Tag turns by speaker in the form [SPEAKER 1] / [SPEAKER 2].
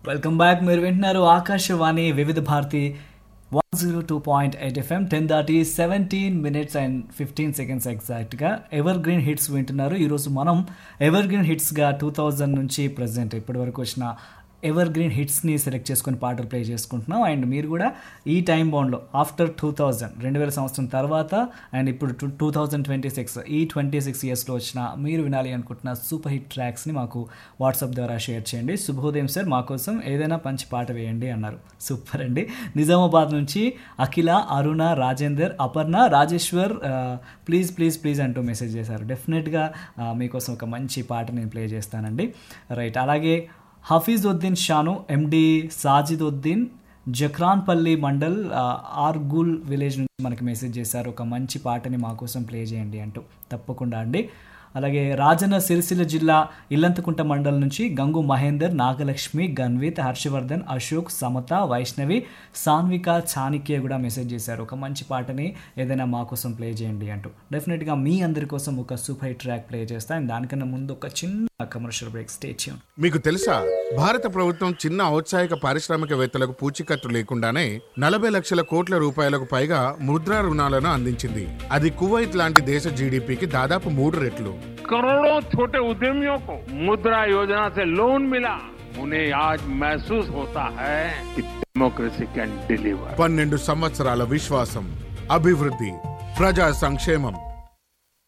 [SPEAKER 1] welcome back మీరు వింటున్నారు Akashvani Vividh Bharati one zero two point eight FM ten దాటి seventeen minutes and fifteen seconds ఎగ్జాక్ట్గా evergreen hits వింటున్నారు ఈరోజు మనం ఎవర్ గ్రీన్ హిట్స్గా టూ థౌజండ్ నుంచి ప్రజెంట్ ఇప్పటి వరకు వచ్చిన ఎవర్ గ్రీన్ హిట్స్ని సెలెక్ట్ చేసుకొని పాటలు ప్లే చేసుకుంటున్నాం అండ్ మీరు కూడా ఈ టైం బౌండ్లో ఆఫ్టర్ టూ థౌజండ్ రెండు వేల సంవత్సరం తర్వాత అండ్ ఇప్పుడు two two thousand twenty six ఈ ట్వంటీ సిక్స్ ఇయర్స్లో వచ్చిన మీరు వినాలి అనుకుంటున్న సూపర్ హిట్ ట్రాక్స్ని మాకు వాట్సాప్ ద్వారా షేర్ చేయండి శుభోదయం సార్ మా కోసం ఏదైనా మంచి పాట వేయండి అన్నారు సూపర్ అండి నిజామాబాద్ నుంచి Akhila Aruna Rajender Aparna Rajeshwar please please please అంటూ మెసేజ్ చేశారు డెఫినెట్గా మీకోసం ఒక మంచి పాట నేను ప్లే చేస్తానండి రైట్ అలాగే హఫీజ్ ఉద్దీన్ షాను ఎండి సాజిద్ ఉద్దీన్ జక్రాన్పల్లి మండల్ ఆ, ఆర్గుల్ విలేజ్ నుంచి మనకి మెసేజ్ చేశారు ఒక మంచి పాటని మా కోసం ప్లే చేయండి అంటూ తప్పకుండా అండి అలాగే రాజన్న సిరిసిల్ల జిల్లా ఇల్లంతకుంట మండలం నుంచి గంగు మహేందర్ నాగలక్ష్మి గన్విత్ హర్షవర్ధన్ అశోక్ సమత వైష్ణవి సాన్విక చాణిక్య కూడా మెసేజ్ చేశారు ఒక మంచి పాటని ఏదైనా మా కోసం ప్లే చేయండి అంటూ డెఫినెట్గా మీ అందరి కోసం ఒక సూపర్ హిట్ ట్రాక్ ప్లే చేస్తాను దానికన్నా ముందు ఒక చిన్న కమర్షియల్ బ్రేక్ స్టే చేయండి
[SPEAKER 2] మీకు తెలుసా భారత ప్రభుత్వం చిన్న ఔత్సాహిక పారిశ్రామికవేత్తలకు పూచీకత్తు లేకుండానే నలభై లక్షల కోట్ల రూపాయలకు పైగా ముద్రా రుణాలను అందించింది అది కువైట్ లాంటి దేశ జీడిపికి దాదాపు మూడు రెట్లు
[SPEAKER 3] करोड़ों छोटे उद्यमियों को मुद्रा योजना से लोन मिला उन्हें आज महसूस होता है कि डेमोक्रेसी कैन डिलीवर
[SPEAKER 2] పన్నెండు సంవత్సరాల విశ్వాసం అభివృద్ధి ప్రజా సంక్షేమం